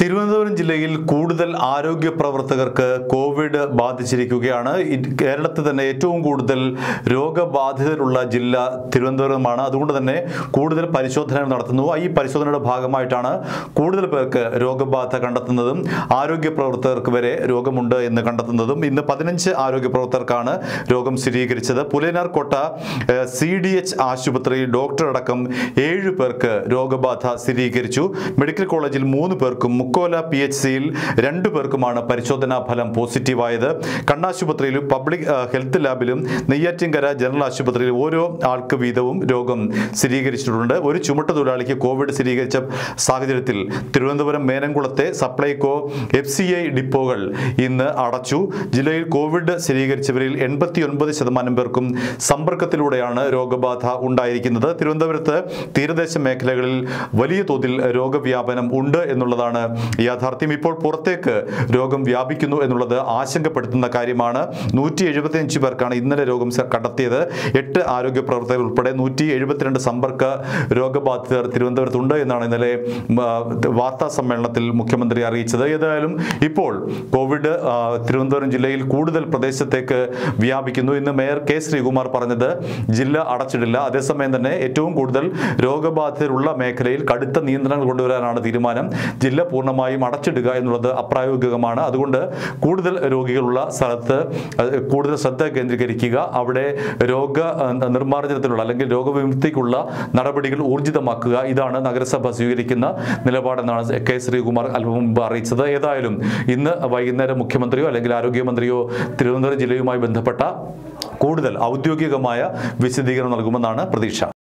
തിരുവനന്തപുരം ജില്ലയിൽ കൂടുതൽ ആരോഗ്യ പ്രവർത്തകർക്ക് കോവിഡ് ബാധിച്ചിരിക്കുകയാണ് ഇ- കേരളത്തിൽ തന്നെ ഏറ്റവും കൂടുതൽ രോഗബാധിതരുള്ള ജില്ല തിരുവനന്തപുരമാണ് അതുകൊണ്ട് തന്നെ കൂടുതൽ പരിശോധനകൾ നടത്തുന്നു ഈ പരിശോധനയുടെ ഭാഗമായിട്ടാണ് കൂടുതൽ പേർക്ക് രോഗബാധ കണ്ടെത്തുന്നതും ആരോഗ്യ പ്രവർത്തകർക്ക് വരെ രോഗമുണ്ട് എന്ന് കണ്ടെത്തുന്നതും ഇന്ന് പതിനഞ്ച് ആരോഗ്യ പ്രവർത്തകർക്കാണ് രോഗം സ്ഥിരീകരിച്ചത് പുലേനാർകോട്ട സി ഡി എച്ച് ആശുപത്രിയിൽ ഡോക്ടർ അടക്കം ഏഴ് പേർക്ക് രോഗബാധ സ്ഥിരീകരിച്ചു മെഡിക്കൽ കോളേജിൽ മൂന്ന് പേർക്കും മുക്കോല പി എച്ച് സിയിൽ രണ്ടു പേർക്കുമാണ് പരിശോധനാ ഫലം പോസിറ്റീവായത് കണ്ണാശുപത്രിയിലും പബ്ലിക് ആ, ഹെൽത്ത് ലാബിലും നെയ്യാറ്റിൻകര ജനറൽ ആശുപത്രിയിൽ ഓരോ ആൾക്ക് വീതവും രോഗം സ്ഥിരീകരിച്ചിട്ടുണ്ട് ഒരു ചുമട്ട് തൊഴിലാളിക്ക് കോവിഡ് സ്ഥിരീകരിച്ച സാഹചര്യത്തിൽ തിരുവനന്തപുരം മേനംകുളത്തെ സപ്ലൈകോ എഫ് സി ഐ ഡിപ്പോകൾ ഇന്ന് അടച്ചു ജില്ലയിൽ കോവിഡ് സ്ഥിരീകരിച്ചവരിൽ എൺപത്തി ഒൻപത് ശതമാനം പേർക്കും സമ്പർക്കത്തിലൂടെയാണ് രോഗബാധ ഉണ്ടായിരിക്കുന്നത് തിരുവനന്തപുരത്ത് തീരദേശ മേഖലകളിൽ വലിയ തോതിൽ രോഗവ്യാപനം ഉണ്ട് എന്നുള്ളതാണ് യാഥാർത്ഥ്യം ഇപ്പോൾ പുറത്തേക്ക് രോഗം വ്യാപിക്കുന്നു എന്നുള്ളത് ആശങ്കപ്പെടുത്തുന്ന കാര്യമാണ് നൂറ്റി എഴുപത്തിയഞ്ച് പേർക്കാണ് ഇന്നലെ രോഗം സ- കണ്ടെത്തിയത് എട്ട് ആരോഗ്യ പ്രവർത്തകർ ഉൾപ്പെടെ നൂറ്റി എഴുപത്തിരണ്ട് സമ്പർക്ക രോഗബാധിതർ തിരുവനന്തപുരത്തുണ്ട് എന്നാണ് ഇന്നലെ ഉം, ആ, വാർത്താ സമ്മേളനത്തിൽ മുഖ്യമന്ത്രി അറിയിച്ചത് ഏതായാലും ഇപ്പോൾ കോവിഡ് ആ, തിരുവനന്തപുരം ജില്ലയിൽ കൂടുതൽ പ്രദേശത്തേക്ക് വ്യാപിക്കുന്നു ഇന്ന് മേയർ കെ ശ്രീകുമാർ പറഞ്ഞത് ജില്ല അടച്ചിടില്ല അതേസമയം തന്നെ ഏറ്റവും കൂടുതൽ രോഗബാധിതരുള്ള മേഖലയിൽ കടുത്ത നിയന്ത്രണങ്ങൾ കൊണ്ടുവരാനാണ് തീരുമാനം ജില്ല പൂർണ്ണമായും അടച്ചിടുക എന്നുള്ളത് അപ്രായോഗികമാണ് അതുകൊണ്ട് കൂടുതൽ രോഗികളുള്ള സ്ഥലത്ത് അഹ്, കൂടുതൽ ശ്രദ്ധ കേന്ദ്രീകരിക്കുക അവിടെ രോഗ അഹ്, നിർമ്മാർജ്ജനത്തിനുള്ള അല്ലെങ്കിൽ രോഗവിമുക്തിക്കുള്ള നടപടികൾ ഊർജിതമാക്കുക ഇതാണ് നഗരസഭ സ്വീകരിക്കുന്ന നിലപാടെന്നാണ് കെ ശ്രീകുമാർ അല്പം മുമ്പ് അറിയിച്ചത് ഏതായാലും ഇന്ന് വൈകുന്നേരം മുഖ്യമന്ത്രിയോ അല്ലെങ്കിൽ ആരോഗ്യമന്ത്രിയോ തിരുവനന്തപുരം ജില്ലയുമായി ബന്ധപ്പെട്ട കൂടുതൽ ഔദ്യോഗികമായ വിശദീകരണം നൽകുമെന്നാണ് പ്രതീക്ഷ